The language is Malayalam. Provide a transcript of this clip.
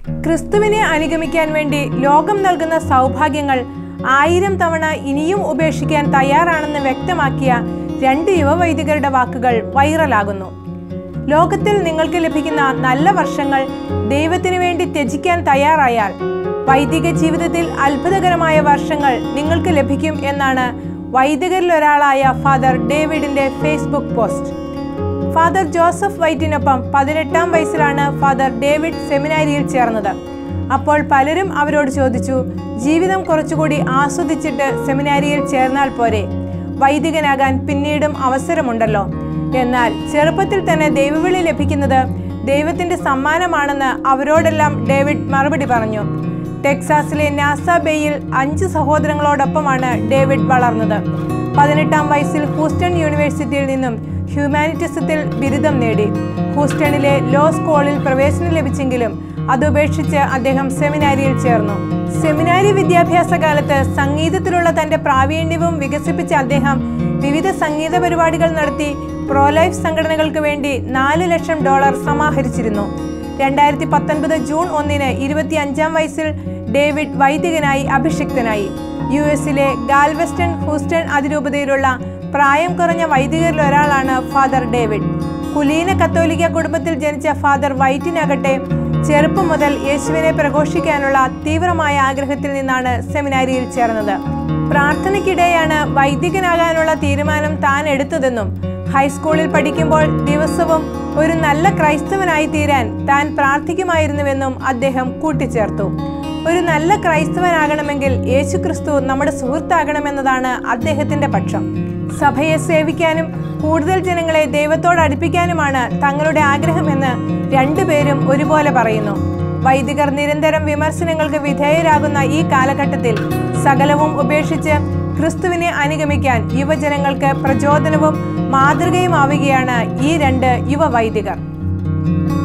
ക്രിസ്തുവിനെ അനുഗമിക്കാൻ വേണ്ടി ലോകം നൽകുന്ന സൗഭാഗ്യങ്ങൾ ആയിരം തവണ ഇനിയും ഉപേക്ഷിക്കാൻ തയ്യാറാണെന്ന് വ്യക്തമാക്കിയ രണ്ട് യുവവൈദികരുടെ വാക്കുകൾ വൈറലാകുന്നു ലോകത്തിൽ നിങ്ങൾക്ക് ലഭിക്കുന്ന നല്ല വർഷങ്ങൾ ദൈവത്തിനു വേണ്ടി ത്യജിക്കാൻ തയ്യാറായാൽ വൈദിക ജീവിതത്തിൽ അത്ഭുതകരമായ വർഷങ്ങൾ നിങ്ങൾക്ക് ലഭിക്കും എന്നാണ് വൈദികരിൽ ഒരാളായ ഫാദർ ഡേവിഡിന്റെ ഫേസ്ബുക്ക് പോസ്റ്റ് ഫാദർ ജോസഫ് വൈറ്റിനൊപ്പം പതിനെട്ടാം വയസ്സിലാണ് ഫാദർ ഡേവിഡ് സെമിനാരിയിൽ ചേർന്നത് അപ്പോൾ പലരും അവരോട് ചോദിച്ചു ജീവിതം കുറച്ചുകൂടി ആസ്വദിച്ചിട്ട് സെമിനാരിയിൽ ചേർന്നാൽ പോരെ വൈദികനാകാൻ പിന്നീടും അവസരമുണ്ടല്ലോ എന്നാൽ ചെറുപ്പത്തിൽ തന്നെ ദൈവവിളി ലഭിക്കുന്നത് ദൈവത്തിന്റെ സമ്മാനമാണെന്ന് അവരോടെല്ലാം ഡേവിഡ് മറുപടി പറഞ്ഞു ടെക്സാസിലെ നാസ ബേയിൽ അഞ്ച് സഹോദരങ്ങളോടൊപ്പമാണ് ഡേവിഡ് വളർന്നത് പതിനെട്ടാം വയസ്സിൽ ഹൂസ്റ്റൺ യൂണിവേഴ്സിറ്റിയിൽ നിന്നും ഹ്യൂമാനിറ്റിസത്തിൽ ബിരുദം നേടി ഹൂസ്റ്റണിലെ ലോ സ്കൂളിൽ പ്രവേശനം ലഭിച്ചെങ്കിലും അതുപേക്ഷിച്ച് അദ്ദേഹം സെമിനാരിയിൽ ചേർന്നു സെമിനാരി വിദ്യാഭ്യാസ കാലത്ത് സംഗീതത്തിലുള്ള തന്റെ പ്രാവീണ്യവും വികസിപ്പിച്ച അദ്ദേഹം വിവിധ സംഗീത പരിപാടികൾ നടത്തി പ്രോലൈഫ് സംഘടനകൾക്ക് വേണ്ടി നാല് ലക്ഷം ഡോളർ സമാഹരിച്ചിരുന്നു രണ്ടായിരത്തി പത്തൊൻപത് ജൂൺ ഒന്നിന് ഇരുപത്തി അഞ്ചാം വയസ്സിൽ ഡേവിഡ് വൈദികനായി അഭിഷിക്തനായി യു എസിലെ ഗാൽവെസ്റ്റൺ ഹൂസ്റ്റൺ അതിരൂപതയിലുള്ള പ്രായം കുറഞ്ഞ വൈദികരിൽ ഒരാളാണ് ഫാദർ ഡേവിഡ് കുലീന കത്തോലിക്ക കുടുംബത്തിൽ ജനിച്ച ഫാദർ വൈറ്റിനാകട്ടെ ചെറുപ്പം മുതൽ യേശുവിനെ പ്രഘോഷിക്കാനുള്ള തീവ്രമായ ആഗ്രഹത്തിൽ നിന്നാണ് സെമിനാരിയിൽ ചേർന്നത് പ്രാർത്ഥനയ്ക്കിടെയാണ് വൈദികനാകാനുള്ള തീരുമാനം താൻ എടുത്തതെന്നും ഹൈസ്കൂളിൽ പഠിക്കുമ്പോൾ ദിവസവും ഒരു നല്ല ക്രൈസ്തവനായി തീരാൻ താൻ പ്രാർത്ഥിക്കുമായിരുന്നുവെന്നും അദ്ദേഹം കൂട്ടിച്ചേർത്തു ഒരു നല്ല ക്രൈസ്തവനാകണമെങ്കിൽ യേശുക്രിസ്തു നമ്മുടെ സുഹൃത്താകണമെന്നതാണ് അദ്ദേഹത്തിന്റെ പക്ഷം സഭയെ സേവിക്കാനും കൂടുതൽ ജനങ്ങളെ ദൈവത്തോട് അടുപ്പിക്കാനുമാണ് തങ്ങളുടെ ആഗ്രഹമെന്ന് രണ്ടുപേരും ഒരുപോലെ പറയുന്നു വൈദികർ നിരന്തരം വിമർശനങ്ങൾക്ക് വിധേയരാകുന്ന ഈ കാലഘട്ടത്തിൽ സകലവും ഉപേക്ഷിച്ച് ക്രിസ്തുവിനെ അനുഗമിക്കാൻ യുവജനങ്ങൾക്ക് പ്രചോദനവും മാതൃകയുമാവുകയാണ് ഈ രണ്ട് യുവ വൈദികർ